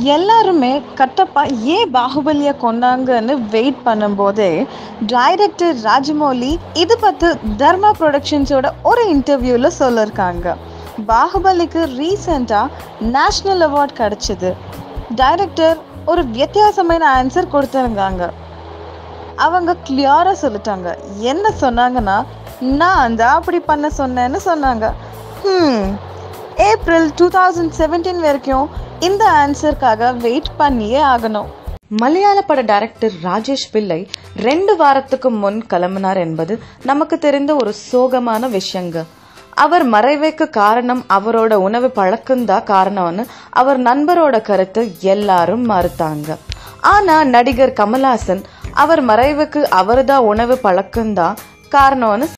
எல்லாருமே கட்டப்பா ஏன் பாகுபலியை கொண்டாங்கன்னு வெயிட் பண்ணும்போதே டைரக்டர் ராஜமௌலி இது பற்றி தர்மா ப்ரொடக்ஷன்ஸோட ஒரு இன்டர்வியூவில் சொல்லியிருக்காங்க பாகுபலிக்கு ரீசெண்டாக நேஷ்னல் அவார்ட் கிடச்சிது டைரக்டர் ஒரு வித்தியாசமான ஆன்சர் கொடுத்துருந்தாங்க அவங்க கிளியராக சொல்லிட்டாங்க என்ன சொன்னாங்கன்னா நான் தான் அப்படி பண்ண சொன்னேன்னு சொன்னாங்க hmm April two thousand seventeen வரைக்கும் இந்த ஆன்சருக்காக வெயிட் பண்ணியே ஆகணும் மலையாள பட டைரக்டர் ராஜேஷ் பிள்ளை ரெண்டு வாரத்துக்கு முன் கிளம்பினார் என்பது நமக்கு தெரிந்த ஒரு சோகமான விஷயங்க அவர் மறைவுக்கு காரணம் அவரோட உணவு பழக்கம்தான் காரணம்னு அவர் நண்பரோட கருத்து எல்லாரும் மறுத்தாங்க ஆனா நடிகர் கமல்ஹாசன் அவர் மறைவுக்கு அவர்தான் உணவு பழக்கம்தான் காரணம்னு